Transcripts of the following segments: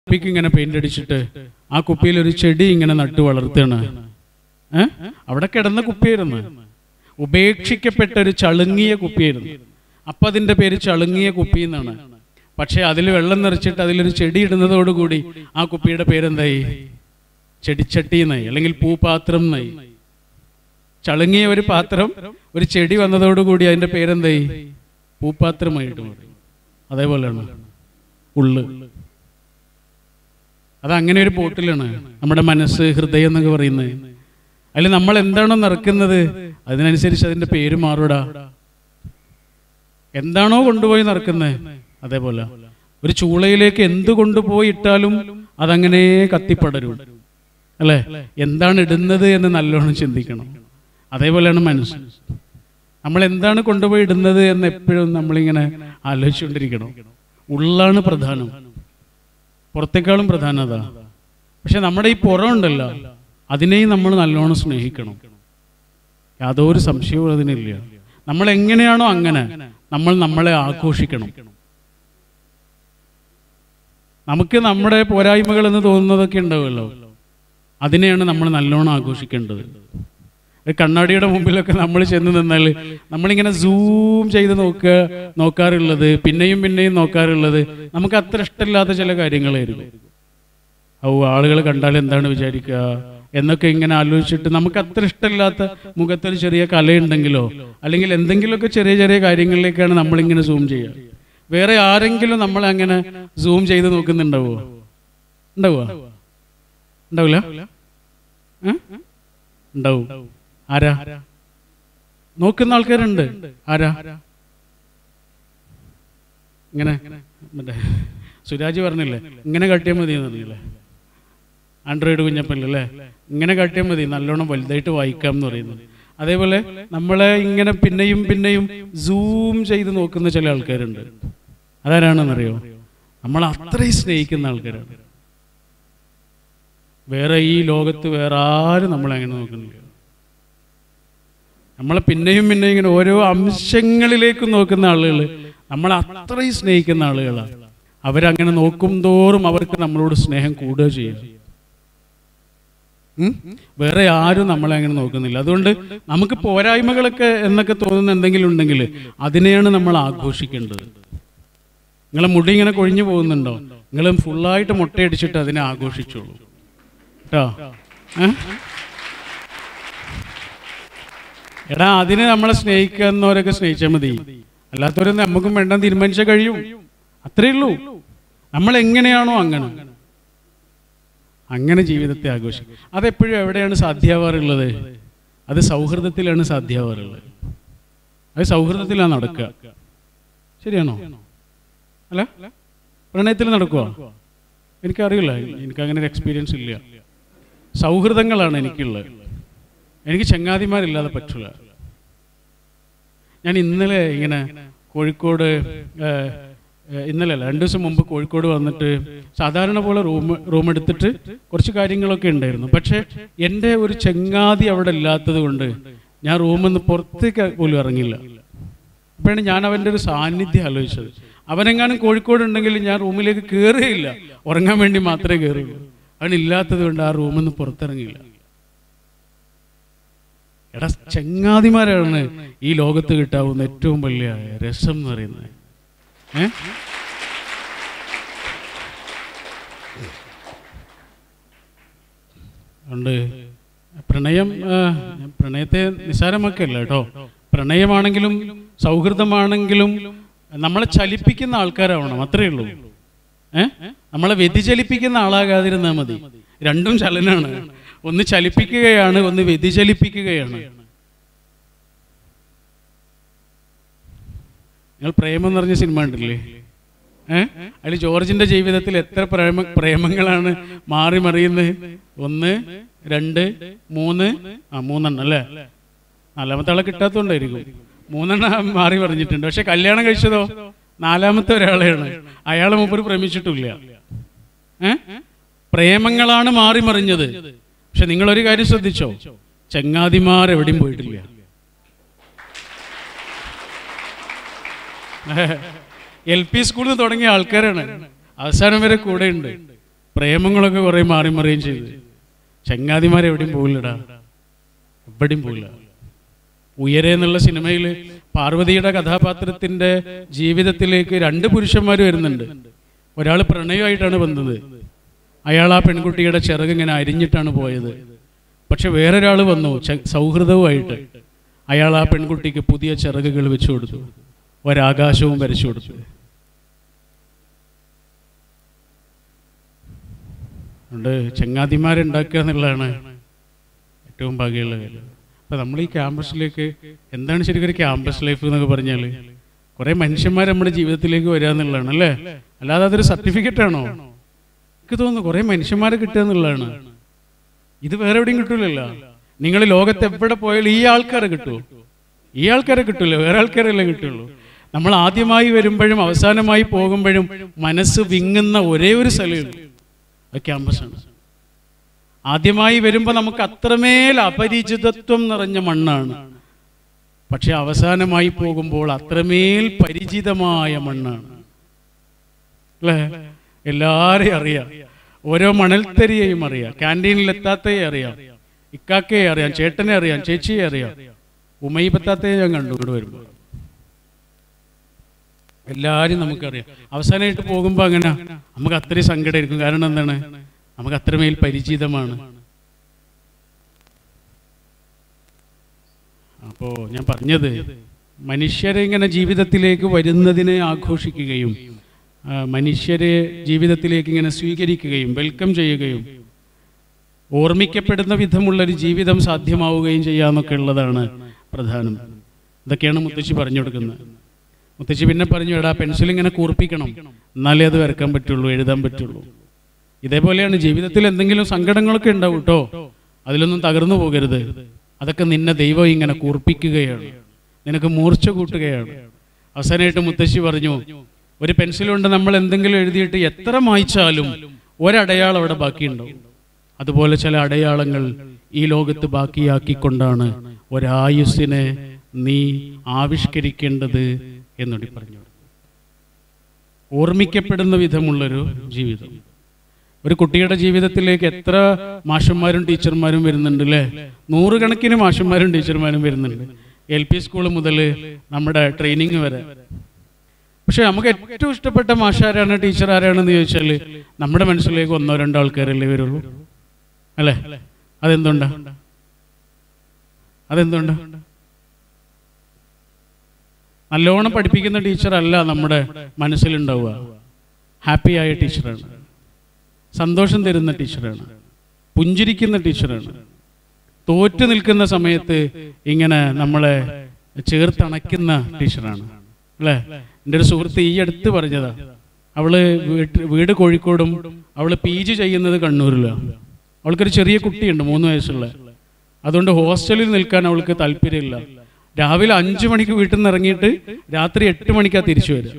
കുപ്പിക്ക് ഇങ്ങനെ പെയിന്റ് അടിച്ചിട്ട് ആ കുപ്പിയിൽ ഒരു ചെടി ഇങ്ങനെ നട്ടു വളർത്തുകയാണ് ഏ അവിടെ കിടന്ന കുപ്പിയായിരുന്നു ഉപേക്ഷിക്കപ്പെട്ട ഒരു ചളുങ്ങിയ കുപ്പിയായിരുന്നു അപ്പൊ അതിന്റെ പേര് ചളുങ്ങിയ കുപ്പി എന്നാണ് പക്ഷെ അതിൽ വെള്ളം നിറച്ചിട്ട് അതിലൊരു ചെടി ഇടുന്നതോടുകൂടി ആ കുപ്പിയുടെ പേരെന്തായി ചെടിച്ചട്ടി എന്നായി അല്ലെങ്കിൽ പൂപാത്രം എന്നായി ചളുങ്ങിയ ഒരു പാത്രം ഒരു ചെടി വന്നതോടുകൂടി അതിന്റെ പേരെന്തായി പൂപ്പാത്രമായിട്ട് മാറി അതേപോലെയാണ് ഉള്ള് അത് അങ്ങനെ ഒരു പോട്ടിലാണ് നമ്മുടെ മനസ്സ് ഹൃദയം എന്നൊക്കെ പറയുന്നത് അതിൽ നമ്മൾ എന്താണോ നിറക്കുന്നത് അതിനനുസരിച്ച് അതിന്റെ പേര് മാറൂടാ എന്താണോ കൊണ്ടുപോയി നിറക്കുന്നത് അതേപോലെ ഒരു ചൂളയിലേക്ക് എന്ത് കൊണ്ടുപോയി ഇട്ടാലും അതങ്ങനെ കത്തിപ്പടരും അല്ലേ എന്താണ് ഇടുന്നത് എന്ന് നല്ലോണം ചിന്തിക്കണം അതേപോലെയാണ് മനസ്സ് നമ്മൾ എന്താണ് കൊണ്ടുപോയി ഇടുന്നത് എന്ന് എപ്പോഴും നമ്മളിങ്ങനെ ആലോചിച്ചുകൊണ്ടിരിക്കണം ഉള്ളാണ് പ്രധാനം പുറത്തേക്കാളും പ്രധാനം അതാ പക്ഷെ നമ്മുടെ ഈ പുറം ഉണ്ടല്ലോ അതിനെയും നമ്മൾ നല്ലോണം സ്നേഹിക്കണം യാതൊരു സംശയവും അതിനില്ല നമ്മൾ എങ്ങനെയാണോ അങ്ങനെ നമ്മൾ നമ്മളെ ആഘോഷിക്കണം നമുക്ക് നമ്മുടെ പോരായ്മകൾ എന്ന് തോന്നുന്നതൊക്കെ ഉണ്ടാവുമല്ലോ അതിനെയാണ് നമ്മൾ നല്ലോണം ആഘോഷിക്കേണ്ടത് ഒരു കണ്ണാടിയുടെ മുമ്പിലൊക്കെ നമ്മൾ ചെന്ന് നിന്നാൽ നമ്മളിങ്ങനെ സൂം ചെയ്ത് നോക്കുക നോക്കാറുള്ളത് പിന്നെയും പിന്നെയും നോക്കാറുള്ളത് നമുക്ക് അത്ര ഇഷ്ടമില്ലാത്ത ചില കാര്യങ്ങളായിരിക്കും ഓ ആളുകൾ കണ്ടാൽ എന്താണ് വിചാരിക്കുക എന്നൊക്കെ ഇങ്ങനെ ആലോചിച്ചിട്ട് നമുക്ക് അത്ര ഇഷ്ടമില്ലാത്ത മുഖത്തൊരു ചെറിയ കലയുണ്ടെങ്കിലോ അല്ലെങ്കിൽ എന്തെങ്കിലുമൊക്കെ ചെറിയ ചെറിയ കാര്യങ്ങളിലേക്കാണ് നമ്മളിങ്ങനെ സൂം ചെയ്യുക വേറെ ആരെങ്കിലും നമ്മളെ അങ്ങനെ സൂം ചെയ്ത് നോക്കുന്നുണ്ടാവോ ഉണ്ടാവുക ഉണ്ടാവില്ല ഏ? ഉണ്ടാവും ആരാ നോക്കുന്ന ആൾക്കാരുണ്ട് ആരാ ഇങ്ങനെ മറ്റേ സുരാജ് പറഞ്ഞില്ലേ ഇങ്ങനെ കാട്ടിയാൽ മതി എന്ന് പറഞ്ഞില്ലേ ആൻഡ്രോയിഡ് കുഞ്ഞപ്പല്ലേ ഇങ്ങനെ കാട്ടിയാൽ മതി നല്ലോണം വലുതായിട്ട് വായിക്കാം എന്ന് പറയുന്നത് അതേപോലെ നമ്മളെ ഇങ്ങനെ പിന്നെയും പിന്നെയും സൂം ചെയ്ത് നോക്കുന്ന ചില ആൾക്കാരുണ്ട് അതാരാണെന്നറിയോ നമ്മൾ അത്രയും സ്നേഹിക്കുന്ന ആൾക്കാരാണ് വേറെ ഈ ലോകത്ത് വേറെ ആരും നമ്മളെ അങ്ങനെ നോക്കുന്നില്ല നമ്മളെ പിന്നെയും പിന്നെയും ഇങ്ങനെ ഓരോ അംശങ്ങളിലേക്ക് നോക്കുന്ന ആളുകൾ നമ്മളെ അത്രയും സ്നേഹിക്കുന്ന ആളുകളാണ് അവരങ്ങനെ നോക്കും തോറും അവർക്ക് നമ്മളോട് സ്നേഹം കൂടുക ചെയ്യും ഉം? വേറെ ആരും നമ്മളെ അങ്ങനെ നോക്കുന്നില്ല അതുകൊണ്ട് നമുക്ക് പോരായ്മകളൊക്കെ എന്നൊക്കെ തോന്നുന്ന എന്തെങ്കിലും ഉണ്ടെങ്കിൽ അതിനെയാണ് നമ്മൾ ആഘോഷിക്കേണ്ടത് നിങ്ങളെ മുടി ഇങ്ങനെ കൊഴിഞ്ഞു പോകുന്നുണ്ടോ നിങ്ങൾ ഫുള്ളായിട്ട് മുട്ടയടിച്ചിട്ട് അതിനെ ആഘോഷിച്ചോളൂ കേട്ടോ ഏ? എടാ അതിന് നമ്മളെ സ്നേഹിക്കുന്നവരൊക്കെ സ്നേഹിച്ചാൽ മതി അല്ലാത്തവരൊന്നും നമുക്കും വേണ്ട തീരുമാനിച്ചാൽ കഴിയും അത്രേ ഉള്ളൂ നമ്മൾ എങ്ങനെയാണോ അങ്ങനെ അങ്ങനെ ജീവിതത്തെ ആഘോഷിക്കും അതെപ്പോഴും എവിടെയാണ് സാധ്യമാവാറുള്ളത് അത് സൗഹൃദത്തിലാണ് സാധ്യമാവാറുള്ളത് അത് സൗഹൃദത്തിലാണ് നടക്കുക ശരിയാണോ അല്ല പ്രണയത്തിൽ നടക്കുവോ എനിക്കറിയില്ല എനിക്ക് അങ്ങനെ ഒരു എക്സ്പീരിയൻസ് ഇല്ല സൗഹൃദങ്ങളാണ് എനിക്കുള്ളത് എനിക്ക് ചങ്ങാതിമാരില്ലാതെ പറ്റില്ല ഞാൻ ഇന്നലെ ഇങ്ങനെ കോഴിക്കോട് ഏഹ്, ഏഹ്, ഇന്നലെ അല്ല രണ്ട് ദിവസം മുമ്പ് കോഴിക്കോട് വന്നിട്ട് സാധാരണ പോലെ റൂം റൂം എടുത്തിട്ട് കുറച്ച് കാര്യങ്ങളൊക്കെ ഉണ്ടായിരുന്നു പക്ഷേ എൻ്റെ ഒരു ചങ്ങാതി അവിടെ ഇല്ലാത്തത് കൊണ്ട് ഞാൻ റൂമിൽ നിന്ന് പുറത്തേക്ക് പോലും ഇറങ്ങില്ല അപ്പോഴാണ് ഞാൻ അവൻ്റെ ഒരു സാന്നിധ്യം ആലോചിച്ചത് അവനെങ്ങാനും കോഴിക്കോട് ഉണ്ടെങ്കിൽ ഞാൻ റൂമിലേക്ക് കയറുകയില്ല ഉറങ്ങാൻ വേണ്ടി മാത്രമേ കയറുള്ളൂ അവനില്ലാത്തത് കൊണ്ട് ആ റൂമിൽ നിന്ന് പുറത്തിറങ്ങിയില്ല എടാ ചങ്ങാതിമാരാണ് ഈ ലോകത്ത് കിട്ടാവുന്ന ഏറ്റവും വലിയ രസം എന്ന് പറയുന്നത് ഏ അതുകൊണ്ട് പ്രണയം ആ, ഞാൻ പ്രണയത്തെ നിസ്സാരമാക്കല്ല കേട്ടോ പ്രണയമാണെങ്കിലും സൗഹൃദമാണെങ്കിലും നമ്മളെ ചലിപ്പിക്കുന്ന ആൾക്കാരാവണം അത്രേ ഉള്ളൂ ഏ നമ്മളെ വ്യതിചലിപ്പിക്കുന്ന ആളാകാതിരുന്നാൽ മതി രണ്ടും ചലനാണ് ഒന്ന് ചലിപ്പിക്കുകയാണ് ഒന്ന് വ്യതിചലിപ്പിക്കുകയാണ് നിങ്ങൾ പ്രേമം എന്ന് പറഞ്ഞ സിനിമ ഉണ്ടല്ലേ ഏഹ് അതിൽ ജോർജിന്റെ ജീവിതത്തിൽ എത്ര പ്രേമ പ്രേമങ്ങളാണ് മാറി മറിയുന്നത് ഒന്ന് രണ്ട് മൂന്ന് ആ മൂന്നെണ്ണം അല്ലേ നാലാമത്തെ ആളെ കിട്ടാത്തതുകൊണ്ടായിരിക്കും മൂന്നെണ്ണം മാറി പറഞ്ഞിട്ടുണ്ട് പക്ഷെ കല്യാണം കഴിച്ചതോ നാലാമത്തെ ഒരാളെയാണ് അയാളെ മുമ്പ് പ്രേമിച്ചിട്ടില്ല ഏ പ്രേമങ്ങളാണ് മാറി മറിഞ്ഞത് പക്ഷെ നിങ്ങൾ ഒരു കാര്യം ശ്രദ്ധിച്ചോ ചങ്ങാതിമാർ എവിടെയും പോയിട്ടില്ല എൽ പി സ്കൂളിൽ നിന്ന് തുടങ്ങിയ ആൾക്കാരാണ് അവസാനം വരെ കൂടെ ഉണ്ട് പ്രേമങ്ങളൊക്കെ കുറേ മാറി മറിയും ചെയ്ത് ചങ്ങാതിമാരെവിടെയും പോകില്ലടാ എവിടെയും പോകില്ല ഉയരെ എന്നുള്ള സിനിമയിൽ പാർവതിയുടെ കഥാപാത്രത്തിന്റെ ജീവിതത്തിലേക്ക് രണ്ട് പുരുഷന്മാർ വരുന്നുണ്ട് ഒരാൾ പ്രണയമായിട്ടാണ് വന്നത് അയാൾ ആ പെൺകുട്ടിയുടെ ചിറക് ഇങ്ങനെ അരിഞ്ഞിട്ടാണ് പോയത് പക്ഷെ വേറൊരാൾ വന്നു ച- സൗഹൃദവുമായിട്ട് അയാൾ ആ പെൺകുട്ടിക്ക് പുതിയ ചിറകുകൾ വെച്ചു കൊടുത്തു ഒരാകാശവും വരച്ചു കൊടുത്തു അതുകൊണ്ട് ചങ്ങാതിമാരുണ്ടാക്കുക എന്നുള്ളതാണ് ഏറ്റവും ഭാഗ്യമുള്ള കാര്യം അപ്പം നമ്മൾ ഈ ക്യാമ്പസിലേക്ക് എന്താണ് ശരിക്കും ഒരു ക്യാമ്പസ് ലൈഫ് എന്നൊക്കെ പറഞ്ഞാൽ കുറേ മനുഷ്യന്മാർ നമ്മുടെ ജീവിതത്തിലേക്ക് വരിക എന്നുള്ളതാണ് അല്ലേ അല്ലാതെ അതൊരു സർട്ടിഫിക്കറ്റ് ആണോ എനിക്ക് തോന്നുന്നു കുറേ മനുഷ്യന്മാരെ കിട്ടുക എന്നുള്ളതാണ് ഇത് വേറെ എവിടെയും കിട്ടൂലല്ലോ നിങ്ങൾ ലോകത്ത് എവിടെ പോയാലും ഈ ആൾക്കാരെ കിട്ടുമോ ഈ ആൾക്കാരെ കിട്ടൂല വേറെ ആൾക്കാരല്ലേ കിട്ടുള്ളൂ നമ്മൾ ആദ്യമായി വരുമ്പോഴും അവസാനമായി പോകുമ്പോഴും മനസ്സ് വിങ്ങുന്ന ഒരേ ഒരു സ്ഥലമുള്ളൂ അത് ക്യാമ്പസാണ് ആദ്യമായി വരുമ്പോൾ നമുക്ക് അത്രമേൽ അപരിചിതത്വം നിറഞ്ഞ മണ്ണാണ് പക്ഷെ അവസാനമായി പോകുമ്പോൾ അത്രമേൽ പരിചിതമായ മണ്ണാണ് അല്ലേ എല്ലാരെയും അറിയാം ഓരോ മണൽത്തരിയെയും അറിയാം ക്യാൻറ്റീനിൽ എത്താത്തയെ അറിയാം ഇക്കാക്കയെ അറിയാം ചേട്ടനെ അറിയാം ചേച്ചിയെ അറിയാം ഉമൈപത്താത്തയെ ഞാൻ കണ്ടു ഇവിടെ വരുമ്പോൾ എല്ലാവരും നമുക്കറിയാം അവസാനമായിട്ട് പോകുമ്പോൾ അങ്ങനെ നമുക്ക് അത്രയും സങ്കടമായിരിക്കും കാരണം എന്താണ് നമുക്ക് അത്രമേൽ പരിചിതമാണ് അപ്പോൾ ഞാൻ പറഞ്ഞത് മനുഷ്യരെ ഇങ്ങനെ ജീവിതത്തിലേക്ക് വരുന്നതിനെ ആഘോഷിക്കുകയും ആ, മനുഷ്യരെ ജീവിതത്തിലേക്ക് ഇങ്ങനെ സ്വീകരിക്കുകയും വെൽക്കം ചെയ്യുകയും ഓർമ്മിക്കപ്പെടുന്ന വിധമുള്ളൊരു ജീവിതം സാധ്യമാവുകയും ചെയ്യാന്നൊക്കെ ഉള്ളതാണ് പ്രധാനം ഇതൊക്കെയാണ് മുത്തശ്ശി പറഞ്ഞു കൊടുക്കുന്നത് മുത്തശ്ശി പിന്നെ പറഞ്ഞു എടാ പെൻസിൽ ഇങ്ങനെ കൂർപ്പിക്കണം എന്നാലേ അത് വരക്കാൻ പറ്റുള്ളൂ എഴുതാൻ പറ്റുള്ളൂ ഇതേപോലെയാണ് ജീവിതത്തിൽ എന്തെങ്കിലും സങ്കടങ്ങളൊക്കെ ഉണ്ടാവും കേട്ടോ അതിലൊന്നും തകർന്നു പോകരുത് അതൊക്കെ നിന്നെ ദൈവം ഇങ്ങനെ കൂർപ്പിക്കുകയാണ് നിനക്ക് മൂർച്ച കൂട്ടുകയാണ് അവസാനമായിട്ട് മുത്തശ്ശി പറഞ്ഞു ഒരു പെൻസിൽ കൊണ്ട് നമ്മൾ എന്തെങ്കിലും എഴുതിയിട്ട് എത്ര മായ്ച്ചാലും ഒരടയാളം അവിടെ ബാക്കിയുണ്ടാവും അതുപോലെ ചില അടയാളങ്ങൾ ഈ ലോകത്ത് ബാക്കിയാക്കിക്കൊണ്ടാണ് ഒരായുസ്സിനെ നീ ആവിഷ്കരിക്കേണ്ടത് എന്നൊടി പറഞ്ഞു ഓർമ്മിക്കപ്പെടുന്ന വിധമുള്ളൊരു ജീവിതം ഒരു കുട്ടിയുടെ ജീവിതത്തിലേക്ക് എത്ര മാഷന്മാരും ടീച്ചർമാരും വരുന്നുണ്ട് അല്ലേ നൂറുകണക്കിന് മാഷന്മാരും ടീച്ചർമാരും വരുന്നുണ്ട് എൽ പി സ്കൂൾ മുതൽ നമ്മുടെ ട്രെയിനിങ് വരെ പക്ഷെ നമുക്ക് ഏറ്റവും ഇഷ്ടപ്പെട്ട മാഷാരാണ് ടീച്ചർ ആരാണെന്ന് ചോദിച്ചാൽ നമ്മുടെ മനസ്സിലേക്ക് ഒന്നോ രണ്ടോ ആൾക്കാരല്ലേ വരുള്ളൂ അല്ലേ അതെന്തുണ്ടാ അതെന്തുണ്ടാ നല്ലോണം പഠിപ്പിക്കുന്ന ടീച്ചർ അല്ല നമ്മുടെ മനസ്സിലുണ്ടാവുക ഹാപ്പിയായ ടീച്ചറാണ് സന്തോഷം തരുന്ന ടീച്ചറാണ് പുഞ്ചിരിക്കുന്ന ടീച്ചറാണ് തോറ്റു നിൽക്കുന്ന സമയത്ത് ഇങ്ങനെ നമ്മളെ ചേർത്തണയ്ക്കുന്ന ടീച്ചറാണ് അല്ലേ എൻ്റെ ഒരു സുഹൃത്ത് ഈ അടുത്ത് പറഞ്ഞതാ അവള് വീട്ട് വീട് കോഴിക്കോടും അവള് പി ജി ചെയ്യുന്നത് കണ്ണൂരിലാണ് അവൾക്കൊരു ചെറിയ കുട്ടിയുണ്ട് മൂന്ന് വയസ്സുള്ള അതുകൊണ്ട് ഹോസ്റ്റലിൽ നിൽക്കാൻ അവൾക്ക് താല്പര്യമില്ല രാവിലെ അഞ്ചു മണിക്ക് വീട്ടിൽ നിന്ന് ഇറങ്ങിയിട്ട് രാത്രി എട്ട് മണിക്കാ തിരിച്ചു വരിക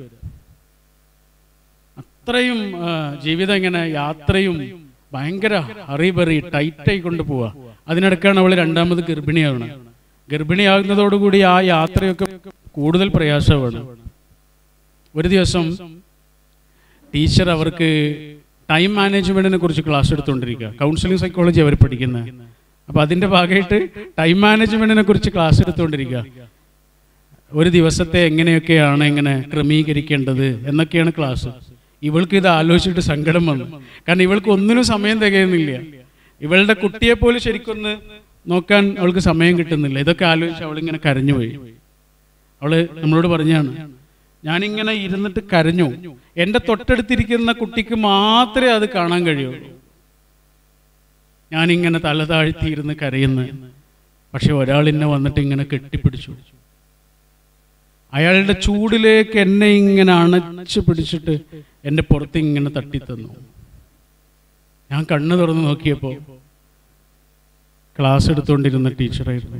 അത്രയും ആ, ജീവിതം ഇങ്ങനെ യാത്രയും ഭയങ്കര ഹറിബറി ടൈറ്റായി കൊണ്ട് പോവാ അതിനിടക്കാണ് അവൾ രണ്ടാമത് ഗർഭിണിയാവണം ഗർഭിണിയാകുന്നതോടുകൂടി ആ യാത്രയൊക്കെ കൂടുതൽ പ്രയാസമാണ് ഒരു ദിവസം ടീച്ചർ അവർക്ക് ടൈം മാനേജ്മെന്റിനെ കുറിച്ച് ക്ലാസ് എടുത്തുകൊണ്ടിരിക്കുക കൗൺസിലിംഗ് സൈക്കോളജി അവർ പഠിക്കുന്നത് അപ്പൊ അതിന്റെ ഭാഗമായിട്ട് ടൈം മാനേജ്മെന്റിനെ കുറിച്ച് ക്ലാസ് എടുത്തുകൊണ്ടിരിക്കുക ഒരു ദിവസത്തെ എങ്ങനെയൊക്കെയാണ് ഇങ്ങനെ ക്രമീകരിക്കേണ്ടത് എന്നൊക്കെയാണ് ക്ലാസ് ഇവൾക്ക് ഇത് ആലോചിച്ചിട്ട് സങ്കടം വന്നു കാരണം ഇവൾക്ക് ഒന്നിനും സമയം തികയുന്നില്ല ഇവളുടെ കുട്ടിയെ പോലും ശരിക്കൊന്ന് നോക്കാൻ അവൾക്ക് സമയം കിട്ടുന്നില്ല ഇതൊക്കെ ആലോചിച്ച് അവളിങ്ങനെ കരഞ്ഞുപോയി അവള് നമ്മളോട് പറഞ്ഞാണ് ഞാനിങ്ങനെ ഇരുന്നിട്ട് കരഞ്ഞു എൻ്റെ തൊട്ടടുത്തിരിക്കുന്ന കുട്ടിക്ക് മാത്രമേ അത് കാണാൻ കഴിയുള്ളൂ ഞാനിങ്ങനെ തല താഴ്ത്തി ഇരുന്ന് കരയുന്നു പക്ഷെ ഒരാൾ എന്നെ വന്നിട്ട് ഇങ്ങനെ കെട്ടിപ്പിടിച്ചു അയാളുടെ ചൂടിലേക്ക് എന്നെ ഇങ്ങനെ അണച്ചു പിടിച്ചിട്ട് എൻ്റെ പുറത്ത് ഇങ്ങനെ തട്ടിത്തന്നു ഞാൻ കണ്ണു തുറന്ന് നോക്കിയപ്പോ ക്ലാസ് എടുത്തുകൊണ്ടിരുന്ന ടീച്ചറായിരുന്നു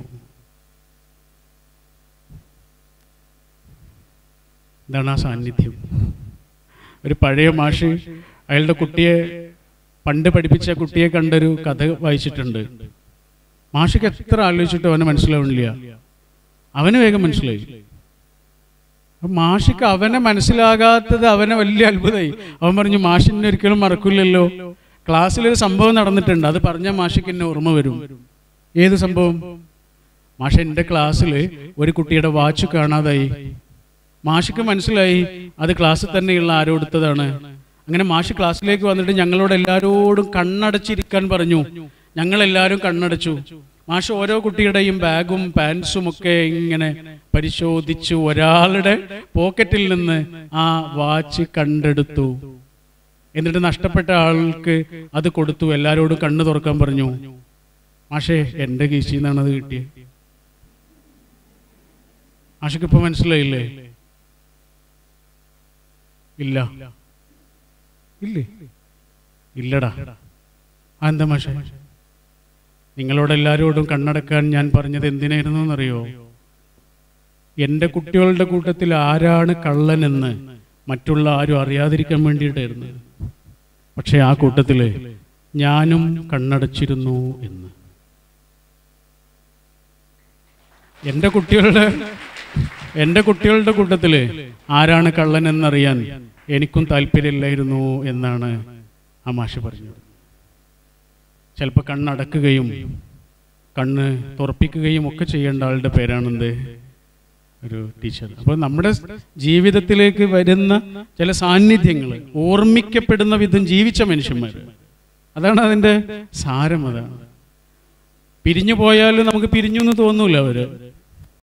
ഇതാണ് ആ സാന്നിധ്യം ഒരു പഴയ മാഷ് അയാളുടെ കുട്ടിയെ പണ്ട് പഠിപ്പിച്ച കുട്ടിയെ കണ്ടൊരു കഥ വായിച്ചിട്ടുണ്ട് മാഷിക്ക് എത്ര ആലോചിച്ചിട്ടും അവന് മനസ്സിലാവണില്ല അവന് വേഗം മനസ്സിലായി അപ്പൊ മാഷിക്ക് അവനെ മനസ്സിലാകാത്തത് അവനെ വലിയ അത്ഭുതമായി അവൻ പറഞ്ഞു മാഷിനെ ഒരിക്കലും മറക്കില്ലല്ലോ ക്ലാസ്സിലൊരു സംഭവം നടന്നിട്ടുണ്ട് അത് പറഞ്ഞ മാഷിക്ക് എന്നെ ഓർമ്മ വരും ഏത് സംഭവം മാഷ എൻ്റെ ക്ലാസ്സിൽ ഒരു കുട്ടിയുടെ വാച്ച് കാണാതായി മാഷിക്ക് മനസ്സിലായി അത് ക്ലാസ്സിൽ തന്നെയുള്ള ആരോ എടുത്തതാണ് അങ്ങനെ മാഷ് ക്ലാസ്സിലേക്ക് വന്നിട്ട് ഞങ്ങളോട് എല്ലാവരോടും കണ്ണടച്ചിരിക്കാൻ പറഞ്ഞു ഞങ്ങളെല്ലാവരും കണ്ണടച്ചു മാഷ് ഓരോ കുട്ടിയുടെയും ബാഗും പാൻസും ഒക്കെ ഇങ്ങനെ പരിശോധിച്ചു ഒരാളുടെ പോക്കറ്റിൽ നിന്ന് ആ വാച്ച് കണ്ടെടുത്തു എന്നിട്ട് നഷ്ടപ്പെട്ട ആൾക്ക് അത് കൊടുത്തു എല്ലാവരോടും കണ്ണു തുറക്കാൻ പറഞ്ഞു മാഷേ എൻ്റെ കീശിൽ നിന്നാണ് അത് കിട്ടിയത് മാഷക്ക് ഇപ്പൊ മനസ്സിലായില്ലേ ഇല്ല ഇല്ലേ ഇല്ലടാ ആ എന്താ മാഷ നിങ്ങളോട് എല്ലാവരോടും കണ്ണടക്കാൻ ഞാൻ പറഞ്ഞത് എന്തിനായിരുന്നു എന്നറിയോ എൻ്റെ കുട്ടികളുടെ കൂട്ടത്തിൽ ആരാണ് കള്ളനെന്ന് മറ്റുള്ള ആരും അറിയാതിരിക്കാൻ വേണ്ടിയിട്ടായിരുന്നു പക്ഷെ ആ കൂട്ടത്തിൽ ഞാനും കണ്ണടച്ചിരുന്നു എന്ന് എൻ്റെ കുട്ടികളുടെ എൻ്റെ കുട്ടികളുടെ കൂട്ടത്തിൽ ആരാണ് കള്ളൻ എന്നറിയാൻ എനിക്കും താല്പര്യമില്ലായിരുന്നു എന്നാണ് ആ മാഷ് പറഞ്ഞത് ചിലപ്പോൾ കണ്ണടക്കുകയും കണ്ണ് തുറപ്പിക്കുകയും ഒക്കെ ചെയ്യേണ്ട ആളുടെ പേരാണെന്ത് ഒരു ടീച്ചർ അപ്പോൾ നമ്മുടെ ജീവിതത്തിലേക്ക് വരുന്ന ചില സാന്നിധ്യങ്ങൾ ഓർമ്മിക്കപ്പെടുന്ന വിധം ജീവിച്ച മനുഷ്യന്മാർ അതാണ് അതിൻ്റെ സാരം അതാണ് പിരിഞ്ഞു പോയാലും നമുക്ക് പിരിഞ്ഞു എന്ന് തോന്നൂല അവര്